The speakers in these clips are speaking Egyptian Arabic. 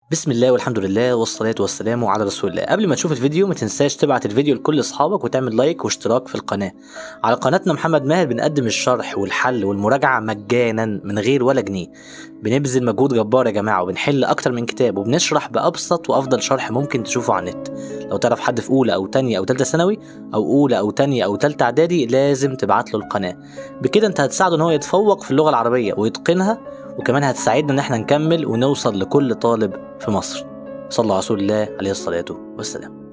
بسم الله والحمد لله والصلاة والسلام على رسول الله قبل ما تشوف الفيديو ما تنساش تبعت الفيديو لكل اصحابك وتعمل لايك واشتراك في القناة على قناتنا محمد ماهر بنقدم الشرح والحل والمراجعة مجانا من غير ولا جنيه بنبذل مجهود جبار يا جماعة وبنحل اكتر من كتاب وبنشرح بأبسط وأفضل شرح ممكن تشوفه على النت لو تعرف حد في أولى أو تانية أو تالتة ثانوي أو أولى أو تانية أو تالتة إعدادي لازم تبعت له القناة بكده أنت هتساعده إن هو يتفوق في اللغة العربية ويتقنها وكمان هتساعدنا إن احنا نكمل ونوصل لكل طالب في مصر صلى الله على رسول الله عليه الصلاة والسلام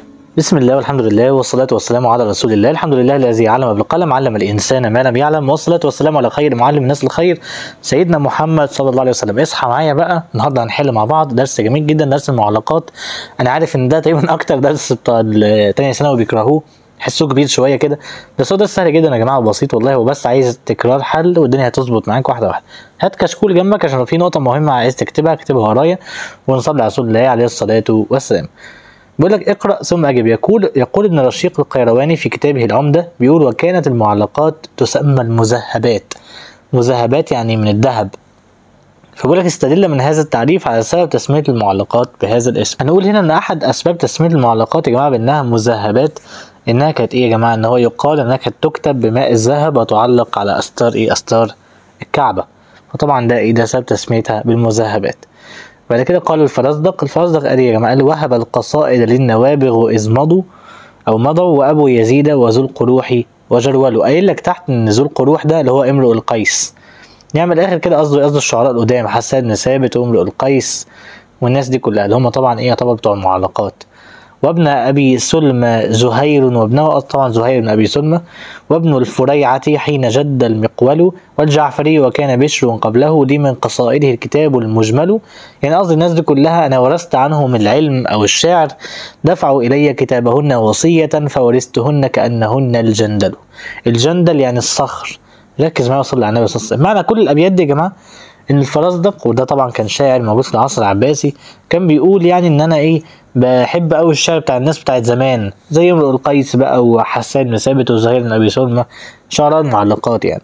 بسم الله والحمد لله والصلاة والسلام على رسول الله الحمد لله الذي علم بالقلم علم الإنسان ما لم يعلم والصلاة والسلام على خير معلم الناس الخير سيدنا محمد صلى الله عليه وسلم اصحى معايا بقى النهارده هنحل مع بعض درس جميل جدا درس المعلقات أنا عارف إن ده تقريبا أكتر درس بتاع التانية ثانوي بيكرهوه حسوه كبير شويه كده بس هو ده سهل جدا يا جماعه وبسيط والله هو بس عايز تكرار حل والدنيا هتظبط معاك واحده واحده هات كشكول جنبك عشان لو في نقطه مهمه عايز تكتبها اكتبها ورايا ونصلي على رسول الله عليه الصلاه والسلام بيقول لك اقرا ثم اجب يقول يقول ابن رشيق القيرواني في كتابه العمده بيقول وكانت المعلقات تسمى المذهبات مذهبات يعني من الذهب فبقول لك استدل من هذا التعريف على سبب تسمية المعلقات بهذا الاسم هنقول هنا ان احد اسباب تسمية المعلقات يا جماعة بانها مذهبات انها كانت ايه يا جماعة ان هو يقال انها كانت تكتب بماء الذهب وتعلق على استار ايه استار الكعبة فطبعا ده ايه ده سبب تسميتها بالمذهبات بعد كده قال الفرزدق الفرزدق قال ايه يا جماعة قال وهب القصائد للنوابغ إذ مضوا أو مضوا وأبو يزيد وذو القروح وجرولوا قايل لك تحت إن ذو القروح ده اللي هو امرؤ القيس يعني من الآخر كده قصده قصده الشعراء القدام حسان بن ثابت وامرؤ القيس والناس دي كلها اللي هم طبعا ايه يعتبر بتوع المعلقات وابن أبي سلمى زهير وابنه طبعا زهير بن أبي سلمى وابن الفريعة حين جد المقول والجعفري وكان بشر قبله دي من قصائده الكتاب المجمل يعني قصدي الناس دي كلها أنا ورثت عنهم العلم أو الشعر دفعوا إلي كتابهن وصية فورثتهن كأنهن الجندل الجندل يعني الصخر ركز معايا وصلي على النبي صلى الله عليه وسلم معنى كل الأبيات دي يا جماعة ان الفرزدق وده طبعا كان شاعر موجود في العصر العباسي كان بيقول يعني ان انا ايه بحب قوي الشعر بتاع الناس بتاعت زمان زي امرؤ القيس بقى وحسان بن ثابت وزهير بن ابي سلمى شعراء المعلقات يعني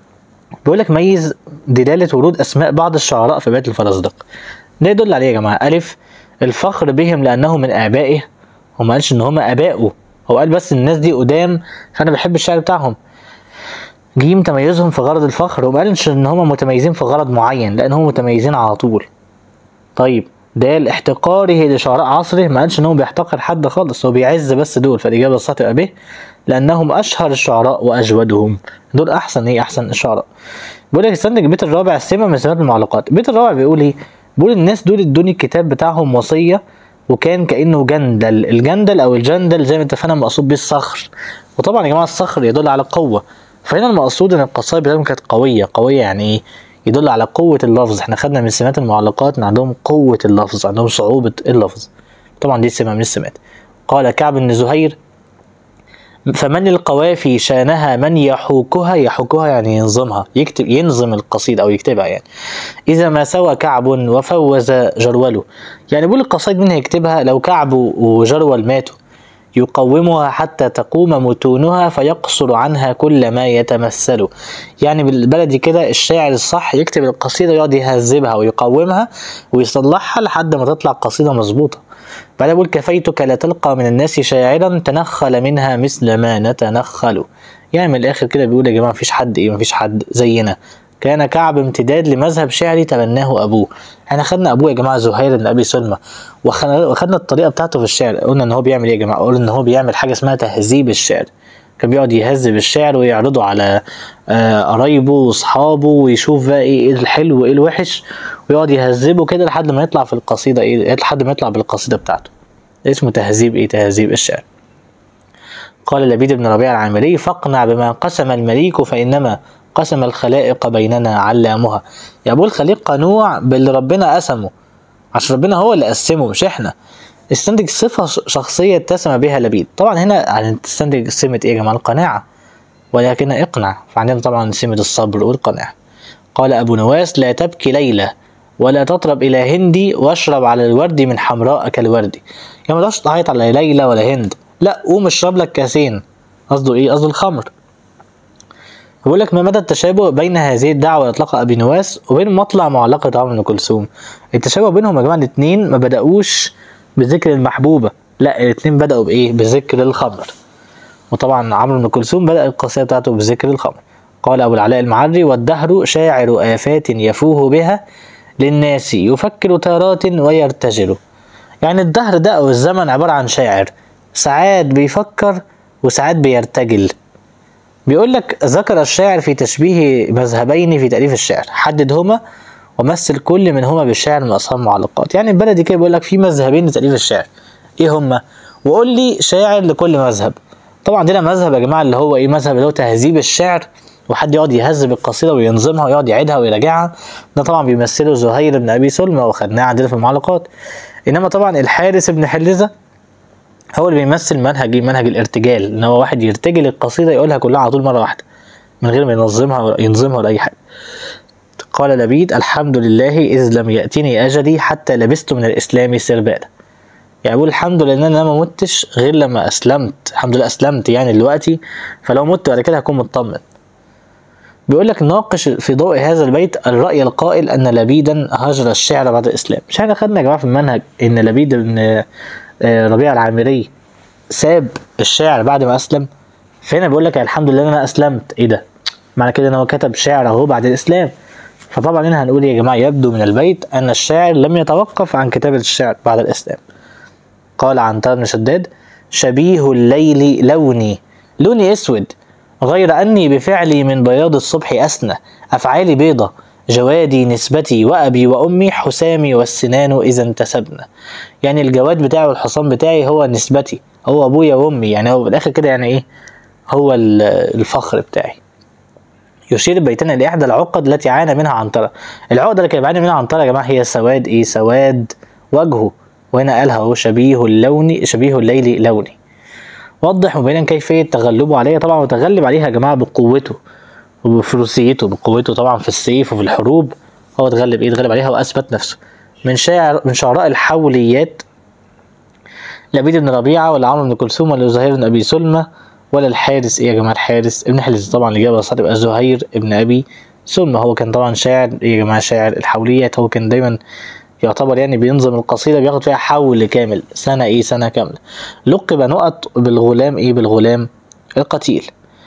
بيقول لك ميز دلاله ورود اسماء بعض الشعراء في بيت الفرزدق ده يدل عليه يا جماعه الف الفخر بهم لانه من ابائه هو ما قالش ان هم ابائه هو قال بس الناس دي قدام فانا بحب الشعر بتاعهم جيم تميزهم في غرض الفخر وما قالش ان هم متميزين في غرض معين لان هم متميزين على طول طيب ده احتقاره لشعراء عصره ما قالش ان هو بيحتقر حد خالص هو بيعز بس دول فالاجابه الصح تبقى ب لانهم اشهر الشعراء واجودهم دول احسن ايه احسن الشعراء بيقول لك استنى البيت الرابع سمه من سمات المعلقات البيت الرابع بيقول ايه بيقول الناس دول ادوني الكتاب بتاعهم وصيه وكان كانه جندل الجندل او الجندل زي ما اتفقنا مقصود بيه الصخر وطبعا يا جماعه الصخر يدل على قوه فهنا المقصود ان القصائد بتاعتهم كانت قويه قويه يعني ايه يدل على قوة اللفظ احنا خدنا من سمات المعلقات ان عندهم قوة اللفظ عندهم صعوبة اللفظ طبعا دي سمة من السمات قال كعب بن زهير فمن القوافي شانها من يحوكها يحوكها يعني ينظمها يكتب ينظم القصيدة أو يكتبها يعني إذا ما سوى كعب وفوز جروله يعني بيقول القصائد مين هيكتبها لو كعب وجرول ماتوا يقومها حتى تقوم متونها فيقصر عنها كل ما يتمثل يعني بالبلدي كده الشاعر الصح يكتب القصيدة ويقعد يهذبها ويقومها ويصلحها لحد ما تطلع قصيدة مظبوطة بعدين يقول كفيتك لا تلقى من الناس شاعرا تنخل منها مثل ما نتنخل يعني من الاخر كده بيقول يا جماعه مفيش حد ايه مفيش حد زينا كان كعب امتداد لمذهب شعري تبناه ابوه احنا خدنا ابوه يا جماعه زهير بن ابي سلمى وخدنا الطريقه بتاعته في الشعر قلنا ان هو بيعمل ايه يا جماعه قلنا ان هو بيعمل حاجه اسمها تهذيب الشعر كان بيقعد يهذب الشعر ويعرضه على قرايبه واصحابه ويشوف بقى ايه الحلو وايه الوحش ويقعد يهذبه كده لحد ما يطلع في القصيده ايه لحد ما يطلع بالقصيده بتاعته اسمه تهذيب ايه تهذيب الشعر قال لبيد بن ربيع العامري فاقنع بما قسم المليك فانما قسم الخلائق بيننا علامها يا ابو الخليق قنوع باللي ربنا قسمه عشان ربنا هو اللي قسمه مش احنا استنتج صفة شخصية اتسم بها لبيد طبعا هنا هنستنتج سمة ايه يا جماعة القناعة ولكن اقنع فعندنا طبعا سمة الصبر والقناعة قال أبو نواس لا تبكي ليلى ولا تطرب إلى هندي واشرب على الورد من حمراء كالورد يعني ما تعيط على ليلى ولا هند لا قوم اشرب لك كاسين قصده ايه قصده الخمر بيقول لك ما مدى التشابه بين هذه الدعوة اللي اطلقها ابي نواس وبين مطلع معلقة عمرو بن كلثوم التشابه بينهم يا جماعة الاتنين ما بدأوش بذكر المحبوبة لا الاتنين بدأوا بايه بذكر الخمر وطبعا عمرو بن كلثوم بدأ القصيدة بتاعته بذكر الخمر قال أبو العلاء المعري والدهر شاعر آفات يفوه بها للناس يفكر تارات ويرتجل يعني الدهر ده أو الزمن عبارة عن شاعر ساعات بيفكر وساعات بيرتجل بيقول لك ذكر الشاعر في تشبيه مذهبين في تأليف الشعر حددهما ومثل كل منهما بالشعر من أصحاب المعلقات يعني البلدي كده بيقول لك في مذهبين لتأليف الشعر ايه هما وقول لي شاعر لكل مذهب طبعا عندنا مذهب يا جماعه اللي هو ايه مذهب اللي هو تهذيب الشعر وحد يقعد يهذب القصيده وينظمها ويقعد يعيدها ويراجعها ده طبعا بيمثله زهير بن ابي سلمى وخدناه عندنا في المعلقات انما طبعا الحارس بن حلزه هو اللي بيمثل منهج ايه منهج الارتجال ان هو واحد يرتجل القصيده يقولها كلها على طول مره واحده من غير ما ينظمها ولا ينظمها ولا اي حاجه قال لبيد الحمد لله اذ لم ياتني اجلي حتى لبست من الاسلام سربالا يعني بقول الحمد لله ان انا ما متش غير لما اسلمت الحمد لله اسلمت يعني دلوقتي فلو مت بعد كده هكون مطمن بيقول لك ناقش في ضوء هذا البيت الرأي القائل أن لبيدا هجر الشعر بعد الإسلام مش احنا خدنا يا جماعة في المنهج إن لبيد بن آه، ربيع العامري ساب الشعر بعد ما أسلم فهنا بيقول لك الحمد لله إن أنا أسلمت إيه ده معنى كده إن هو كتب شعر أهو بعد الإسلام فطبعا هنا هنقول يا جماعة يبدو من البيت أن الشاعر لم يتوقف عن كتابة الشعر بعد الإسلام قال عنتر بن شداد شبيه الليل لوني لوني اسود غير اني بفعلي من بياض الصبح اسنى افعالي بيضة جوادي نسبتي وابي وامي حسامي والسنان اذا انتسبنا يعني الجواد بتاعي والحصان بتاعي هو نسبتي هو ابويا وامي يعني هو بالاخر كده يعني ايه هو ال- الفخر بتاعي يشير بيتنا لاحدى العقد التي عانى منها عنترة العقده اللي كان بيعاني منها عنترة يا جماعه هي سواد ايه سواد وجهه وهنا قالها هو شبيه اللون شبيه الليل لوني وضح مبينا كيفية تغلبه عليها طبعا متغلب عليها يا جماعة بقوته وبفروسيته بقوته طبعا في السيف وفي الحروب هو اتغلب ايه اتغلب عليها واثبت نفسه من شاعر من شعراء الحوليات لبيد بن ربيعة ولا عمرو بن كلثوم ولا زهير بن ابي سلمى ولا الحارس ايه يا جماعة الحارس ابن حلز طبعا الإجابة الصح تبقى زهير ابن ابي سلمى هو كان طبعا شاعر ايه يا جماعة شاعر الحوليات هو كان دايما يعتبر يعني بينظم القصيدة بياخد فيها حول كامل سنة ايه سنة كاملة لقب نقط بالغلام ايه بالغلام القتيل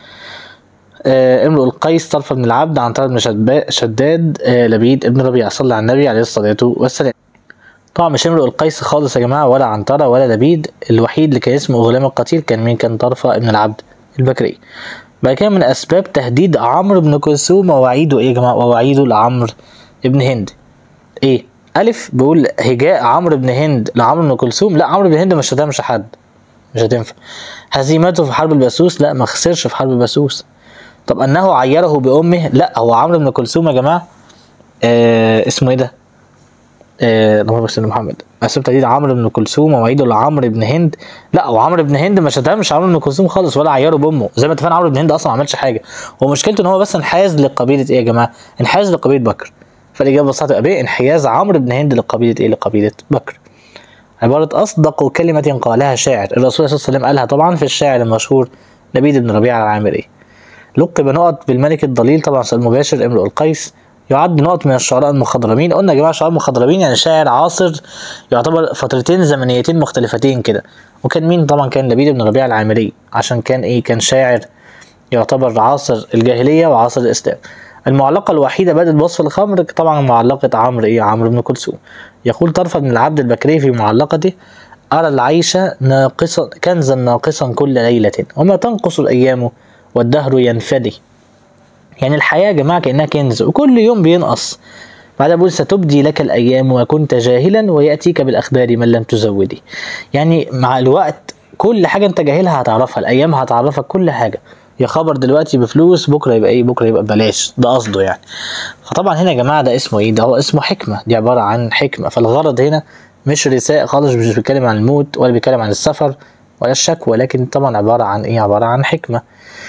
آه امرؤ القيس طرف بن العبد عن طرف بن شدبا- شداد آه لبيد ابن ربيعة صلى على النبي عليه الصلاة والسلام طبعا مش امرؤ القيس خالص يا جماعة ولا عنترة ولا لبيد الوحيد اللي كان اسمه غلام القتيل كان مين كان طرفة ابن العبد البكري بعد كده من اسباب تهديد عمرو بن كلثوم ووعيده ايه يا جماعة ووعيده لعمرو ابن هند ايه الف بيقول هجاء عمرو بن هند لعمرو بن كلثوم لا عمرو بن هند مش هتمشي حد مش هتنفع هزيمته في حرب البسوس لا ما خسرش في حرب البسوس طب انه عيره بامه لا هو عمرو بن كلثوم يا جماعه آه اسمه ايه ده آه اللهم صل على محمد اسف تهديد عمرو بن كلثوم ووعيده لعمرو بن هند لا هو عمرو بن هند ما شتمش عمرو بن كلثوم خالص ولا عيره بامه زي ما اتفقنا عمرو بن هند اصلا ما عملش حاجه هو مشكلته ان هو بس انحاز لقبيله ايه يا جماعه انحاز لقبيله بكر فالاجابه الصح تبقى ب انحياز عمرو بن هند لقبيله ايه لقبيله بكر عبارة أصدق كلمة قالها شاعر الرسول صلى الله عليه وسلم قالها طبعا في الشاعر المشهور لبيد بن ربيعة العامري لقب نقط بالملك الضليل طبعا سؤال مباشر امرؤ القيس يعد نقط من الشعراء المخضرمين قلنا يا جماعة شعراء مخضرمين يعني شاعر عاصر يعتبر فترتين زمنيتين مختلفتين كده وكان مين طبعا كان لبيد بن ربيعة العامري عشان كان ايه كان شاعر يعتبر عاصر الجاهلية وعاصر الإسلام المعلقة الوحيدة بدأت بوصف الخمر طبعا معلقة عمرو إيه عمرو بن كلثوم يقول طرفة بن العبد البكري في معلقته أرى العيش ناقصا كنزا ناقصا كل ليلة وما تنقص الأيام والدهر ينفدي يعني الحياة يا جماعة كأنها كنز وكل يوم بينقص بعد بقول ستبدي لك الأيام وكنت جاهلا ويأتيك بالأخبار من لم تزودي يعني مع الوقت كل حاجة أنت جاهلها هتعرفها الأيام هتعرفك كل حاجة يا خبر دلوقتي بفلوس بكرة يبقى إيه بكرة يبقى ببلاش ده قصده يعني فطبعا هنا يا جماعة ده اسمه إيه ده هو اسمه حكمة دي عبارة عن حكمة فالغرض هنا مش رثاء خالص مش بيتكلم عن الموت ولا بيتكلم عن السفر ولا الشكوى لكن طبعا عبارة عن إيه عبارة عن حكمة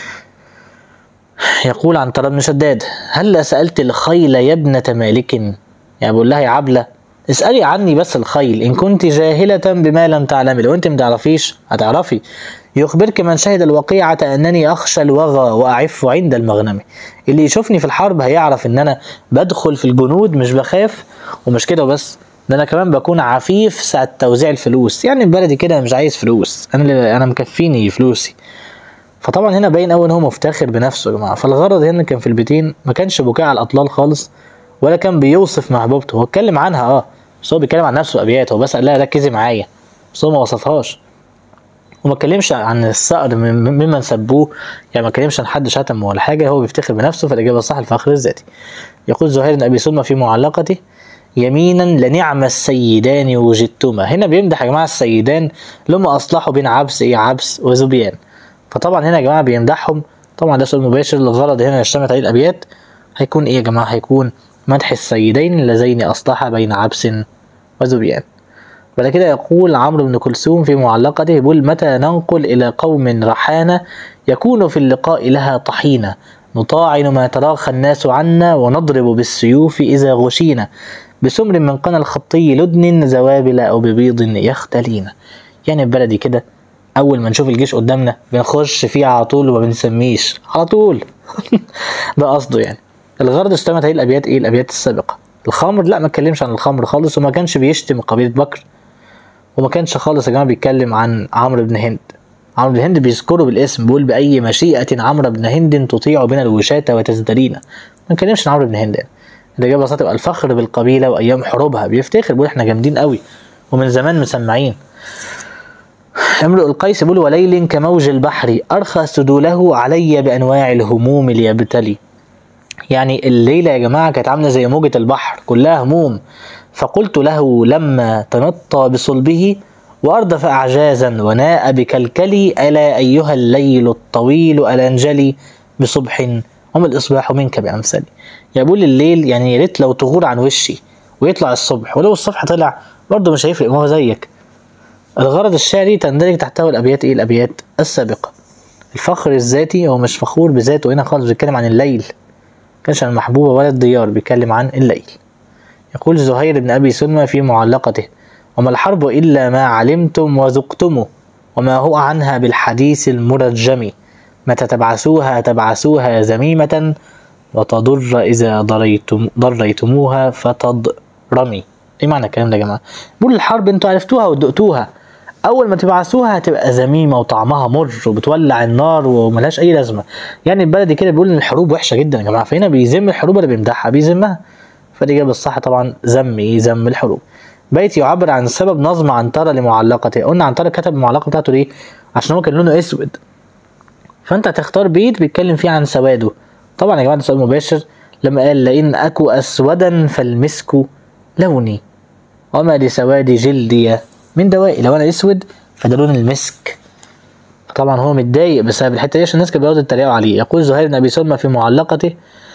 يقول عن طرب بن شداد هل سألت الخيل يا ابنة مالك يعني بقول لها يا عبلة اسألي عني بس الخيل إن كنت جاهلة بما لم تعلمي لو أنت متعرفيش هتعرفي يخبرك من شهد الوقيعة أنني أخشى الوغى وأعف عند المغنم اللي يشوفني في الحرب هيعرف إن أنا بدخل في الجنود مش بخاف ومش كده وبس ده أنا كمان بكون عفيف ساعة توزيع الفلوس يعني بلدي كده مش عايز فلوس أنا اللي أنا مكفيني فلوسي فطبعا هنا باين قوي ان هو مفتخر بنفسه يا جماعه فالغرض هنا كان في البيتين ما كانش بكاء على الاطلال خالص ولا كان بيوصف محبوبته هو اتكلم عنها اه بس هو بيتكلم عن نفسه ابيات هو بس قال لها ركزي معايا بس هو ما وصفهاش وما اتكلمش عن الصقر ممن سبوه يعني ما اتكلمش عن حد شتمه ولا حاجه هو بيفتخر بنفسه فالاجابه الصح الفخر الذاتي يقول زهير بن ابي سلمى في معلقته يمينا لنعم السيدان وجدتما هنا بيمدح يا جماعه السيدان لما اصلحوا بين عبس ايه عبس وذبيان فطبعا هنا يا جماعه بيمدحهم طبعا ده سؤال مباشر الغرض هنا اشتملت عليه الابيات هيكون ايه يا جماعه هيكون مدح السيدين اللذين اصلحا بين عبس وذبيان بعد كده يقول عمرو بن كلثوم في معلقته يقول متى ننقل إلى قوم رحانة يكون في اللقاء لها طحينة نطاعن ما تراخى الناس عنا ونضرب بالسيوف إذا غشينا بسمر من قنا الخطي لدن زوابل أو ببيض يختلين يعني ببلدي كده أول ما نشوف الجيش قدامنا بنخش فيه على طول وما بنسميش على طول ده قصده يعني الغرض اشتمت هي الأبيات إيه الأبيات السابقة الخمر لا ما اتكلمش عن الخمر خالص وما كانش بيشتم قبيلة بكر وما كانش خالص يا جماعه بيتكلم عن عمرو بن هند عمرو بن هند بيذكره بالاسم بيقول باي مشيئه عمرو بن هند تطيع بنا الوشاة وتزدرينا ما نتكلمش عن عمرو بن هند يعني الاجابه بسيطه تبقى الفخر بالقبيله وايام حروبها بيفتخر بيقول احنا جامدين قوي ومن زمان مسمعين امرؤ القيس بيقول وليل كموج البحر ارخى سدوله علي بانواع الهموم ليبتلي يعني الليله يا جماعه كانت عامله زي موجه البحر كلها هموم فقلت له لما تنطى بصلبه وأردف أعجازا وناء بكلكلي ألا أيها الليل الطويل الأنجلي بصبح وما الإصباح منك بأمثلي يقول الليل يعني يا ريت لو تغور عن وشي ويطلع الصبح ولو الصبح طلع برضه مش هيفرق ما هو زيك الغرض الشعري تندرج تحته الأبيات إيه الأبيات السابقة الفخر الذاتي هو مش فخور بذاته هنا خالص بيتكلم عن الليل كانش عن المحبوبة ولا الديار بيتكلم عن الليل يقول زهير بن أبي سلمى في معلقته وما الحرب إلا ما علمتم وذقتم وما هو عنها بالحديث المرجم متى تبعثوها تبعثوها ذميمة وتضر إذا ضريتم ضريتموها فتضرمي إيه معنى الكلام ده يا جماعة؟ بيقول الحرب أنتوا عرفتوها ودقتوها أول ما تبعثوها هتبقى ذميمة وطعمها مر وبتولع النار وملهاش أي لازمة يعني البلدي كده بيقول إن الحروب وحشة جدا يا جماعة فهنا بيذم الحروب ولا بيمدحها بيذمها فالإجابة الصح طبعا ذم إيه ذم الحروب بيت يعبر عن سبب نظم عنترة لمعلقته قلنا عنترة كتب المعلقة بتاعته ليه عشان هو كان لونه اسود فانت هتختار بيت بيتكلم فيه عن سواده طبعا يا جماعه ده سؤال مباشر لما قال لئن اكو اسودا فالمسك لوني وما لسواد جلدي من دوائي لو انا اسود فده لون المسك طبعا هو متضايق بسبب الحته دي عشان الناس كانت بيقعدوا يتريقوا عليه يقول زهير بن ابي سلمى في معلقته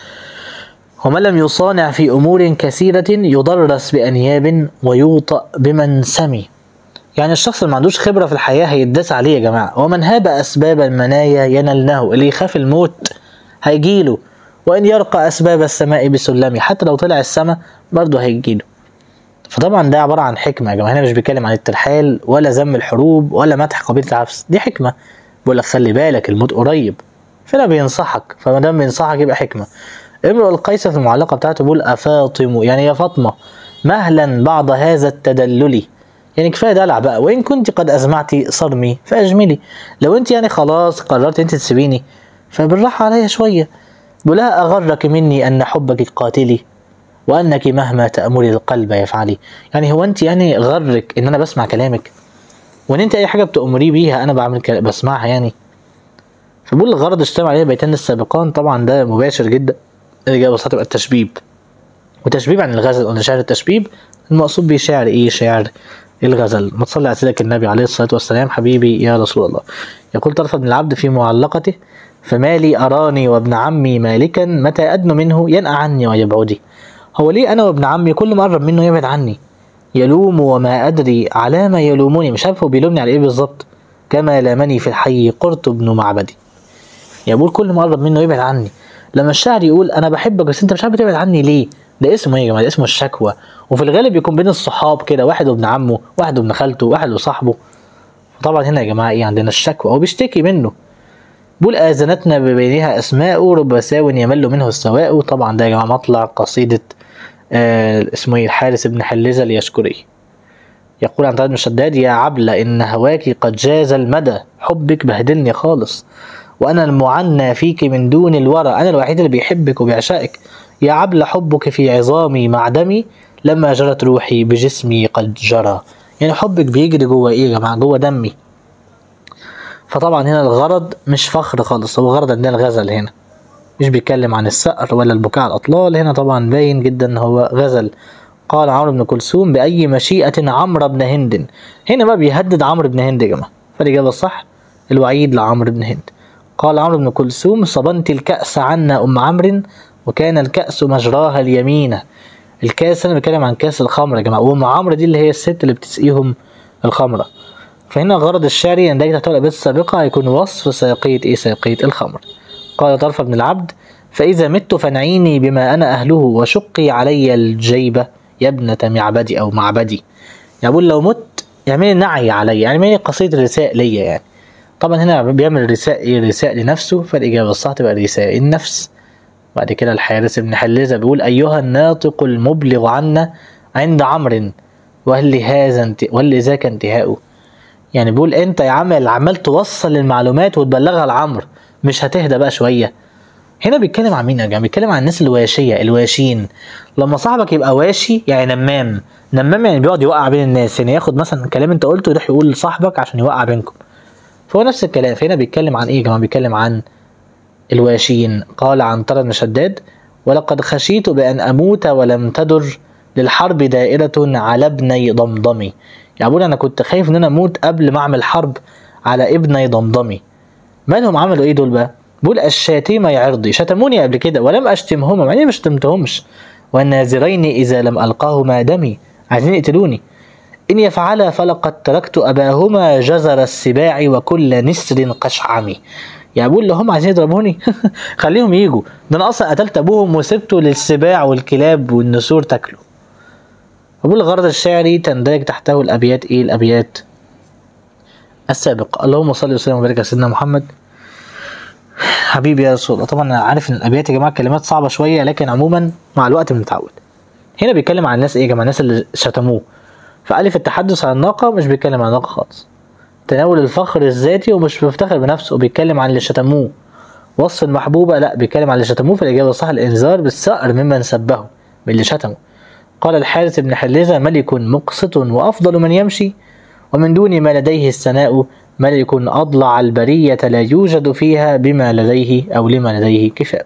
ومن لم يصانع في أمور كثيرة يدرس بأنياب ويوطأ بمنسم يعني الشخص اللي ما عندوش خبرة في الحياة هيداس عليه يا جماعة ومن هاب أسباب المنايا ينلنه اللي يخاف الموت هيجيله وإن يرقى أسباب السماء بسلمه حتى لو طلع السماء برضه هيجيله فطبعا ده عبارة عن حكمة يا جماعة هنا مش بيتكلم عن الترحال ولا ذم الحروب ولا مدح قبيلة العبس دي حكمة بيقول لك خلي بالك الموت قريب فهنا بينصحك فما دام بينصحك يبقى حكمة امرؤ القيس في المعلقة بتاعته بيقول أفاطم يعني يا فاطمة مهلا بعض هذا التدلل يعني كفايه دلع بقى وان كنت قد ازمعت صرمي فاجملي لو انت يعني خلاص قررت انت تسيبيني فبالراحه عليا شويه بلا اغرك مني ان حبك قاتلي وانك مهما تامري القلب يفعلي يعني هو انت يعني غرك ان انا بسمع كلامك وان انت اي حاجه بتامري بيها انا بعمل كلام بسمعها يعني فبقول الغرض اجتمع عليه بيتان السابقان طبعا ده مباشر جدا الإجابة الصح تبقى التشبيب وتشبيب عن الغزل قلنا شعر التشبيب المقصود بيه شعر إيه شعر الغزل ما تصلي على سيدك النبي عليه الصلاة والسلام حبيبي يا رسول الله يقول طرف بن العبد في معلقته فمالي أراني وابن عمي مالكا متى أدن منه ينأى عني ويبعدي هو ليه أنا وابن عمي كل ما أقرب منه يبعد عني يلوم وما أدري على ما يلومني مش عارف هو بيلومني على إيه بالظبط كما لامني في الحي قرط بن معبدي يقول كل ما أقرب منه يبعد عني لما الشاعر يقول انا بحبك بس انت مش عارف تبعد عني ليه ده اسمه ايه يا جماعه ده اسمه الشكوى وفي الغالب يكون بين الصحاب كده واحد وابن عمه واحد وابن خالته واحد وصاحبه طبعا هنا يا جماعه ايه عندنا الشكوى هو بيشتكي منه بيقول آذنتنا ببينها أسماء رب ساو يمل منه السواء طبعا ده يا جماعة مطلع قصيدة آه اسمه ايه الحارس بن حلزة اليشكري يقول عن طارق بن شداد يا عبلة إن هواك قد جاز المدى حبك بهدلني خالص وأنا المعنى فيك من دون الورى أنا الوحيد اللي بيحبك وبيعشقك يا عبلة حبك في عظامي مع دمي لما جرت روحي بجسمي قد جرى يعني حبك بيجري جوه ايه يا جماعة جوه دمي فطبعا هنا الغرض مش فخر خالص هو غرض عندنا الغزل هنا مش بيتكلم عن السقر ولا البكاء على الأطلال هنا طبعا باين جدا ان هو غزل قال عمرو بن كلثوم بأي مشيئة عمرو بن هند هنا بقى بيهدد عمرو بن هند يا جماعة فالإجابة الصح الوعيد لعمرو بن هند قال عمرو بن كلثوم صبنت الكأس عنا أم عمرو وكان الكأس مجراها اليمينة الكاس أنا بتكلم عن كاس الخمر يا جماعة وأم عمرو دي اللي هي الست اللي بتسقيهم الخمرة فهنا الغرض الشعري يندرج تحت الأبيات السابقة هيكون وصف ساقية إيه ساقية الخمر قال طرف بن العبد فإذا مت فنعيني بما أنا أهله وشقي علي الجيبة يا ابنة معبدي أو معبدي يعني بقول لو مت يعمل نعي علي يعني يعمل قصيدة رساء ليا يعني طبعا هنا بيعمل رساء إيه رساء لنفسه فالإجابة الصح تبقى رساء النفس بعد كده الحارس بن حلزة بيقول أيها الناطق المبلغ عنا عند عمرو وهل هذا انت وهل ذاك انتهاؤه يعني بيقول انت يا عم اللي عمال توصل المعلومات وتبلغها لعمرو مش هتهدى بقى شويه هنا بيتكلم عن مين يا جماعه بيتكلم عن الناس الواشيه الواشين لما صاحبك يبقى واشي يعني نمام نمام يعني بيقعد يوقع بين الناس يعني ياخد مثلا كلام انت قلته يروح يقول لصاحبك عشان يوقع بينكم فهو نفس الكلام فهنا بيتكلم عن ايه يا جماعه بيتكلم عن الواشين قال عن طرد بن شداد ولقد خشيت بأن أموت ولم تدر للحرب دائرة على ابني ضمضمي يعني بقول أنا كنت خايف إن أنا أموت قبل ما أعمل حرب على ابني ضمضمي مالهم عملوا إيه دول بقى؟ بقول الشاتيم يعرضي شتموني قبل كده ولم أشتمهما مع إني ما شتمتهمش والنازرين إذا لم ألقاهما دمي عايزين يقتلوني إن يفعلا فلقد تركت أباهما جزر السباع وكل نسر قشعمي يعني بقول لهم عايزين يضربوني خليهم يجوا ده انا اصلا قتلت ابوهم وسبته للسباع والكلاب والنسور تاكله بقول الغرض الشعري تندرج تحته الابيات ايه الابيات السابقة اللهم صل وسلم وبارك على سيدنا محمد حبيبي يا رسول الله طبعا انا عارف ان الابيات يا جماعه كلمات صعبه شويه لكن عموما مع الوقت بنتعود هنا بيتكلم عن الناس ايه يا جماعه الناس اللي شتموه فالف التحدث عن الناقه مش بيتكلم عن الناقه خالص تناول الفخر الذاتي ومش بيفتخر بنفسه وبيتكلم عن اللي شتموه وصف المحبوبة لا بيتكلم عن اللي شتموه فالإجابة الصح الإنذار بالثأر ممن سبه من اللي شتمه قال الحارث بن حلزة ملك مقسط وأفضل من يمشي ومن دون ما لديه الثناء ملك أضلع البرية لا يوجد فيها بما لديه أو لما لديه كفاء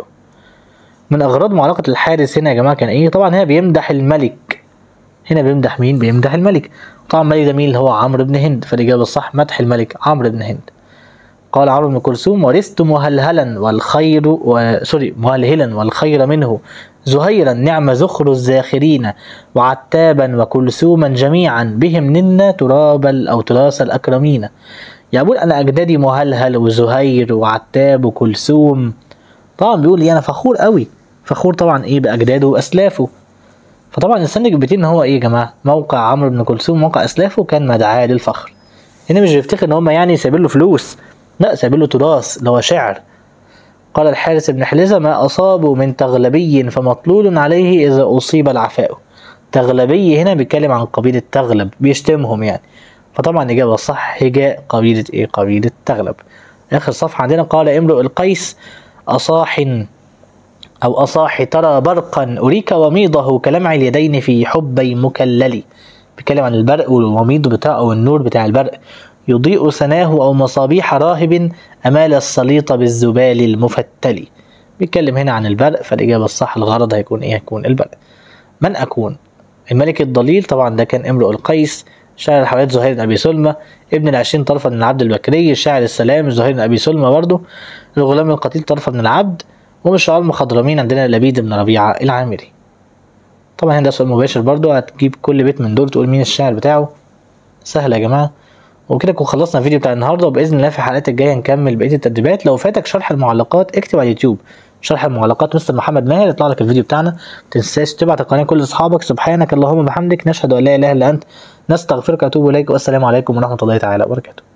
من أغراض معلقة الحارس هنا يا جماعة كان إيه طبعا هنا بيمدح الملك هنا بيمدح مين بيمدح الملك طبعا الملك ده مين اللي هو عمرو بن هند فالإجابة الصح مدح الملك عمرو بن هند قال عمرو بن كلثوم ورثت مهلهلا والخير و... سوري مهلهلا والخير منه زهيرا نعم زخر الزاخرين وعتابا وكلثوما جميعا بهم ننا تراب أو تراث الأكرمين يعني بقول أنا أجدادي مهلهل وزهير وعتاب وكلثوم طبعا بيقول لي أنا فخور قوي فخور طبعا إيه بأجداده وأسلافه فطبعا السنة جبتين ان هو ايه يا جماعه موقع عمرو بن كلثوم موقع اسلافه كان مدعاه للفخر هنا مش بيفتخر ان هم يعني سايبين له فلوس لا سايبين له تراث اللي هو شعر قال الحارث بن حلزة ما أصابوا من تغلبي فمطلول عليه إذا أصيب العفاء تغلبي هنا بيتكلم عن قبيلة تغلب بيشتمهم يعني فطبعا الإجابة الصح هجاء قبيلة إيه قبيلة تغلب آخر صفحة عندنا قال امرؤ القيس أصاح أو أصاح ترى برقا أريك وميضه كلمع اليدين في حبي مكلل بيتكلم عن البرق والوميض بتاعه أو النور بتاع البرق يضيء سناه أو مصابيح راهب أمال السليط بالزبال المفتل بيتكلم هنا عن البرق فالإجابة الصح الغرض هيكون إيه هيكون البرق من أكون الملك الضليل طبعا ده كان امرؤ القيس شاعر الحوادث زهير بن ابي سلمى ابن العشرين طرفا من العبد البكري شاعر السلام زهير بن ابي سلمى برضه الغلام القتيل طرفا من العبد ومن الشعراء المخضرمين عندنا لبيد بن ربيعة العامري طبعا هنا سؤال مباشر برضو هتجيب كل بيت من دول تقول مين الشاعر بتاعه سهل يا جماعة وكده نكون خلصنا الفيديو بتاع النهاردة وبإذن الله في الحلقات الجاية نكمل بقية التدريبات لو فاتك شرح المعلقات اكتب على اليوتيوب شرح المعلقات مستر محمد ماهر يطلع لك الفيديو بتاعنا متنساش تبعت القناة لكل أصحابك سبحانك اللهم وبحمدك نشهد أن لا إله إلا أنت نستغفرك وأتوب إليك والسلام عليكم ورحمة الله تعالى وبركاته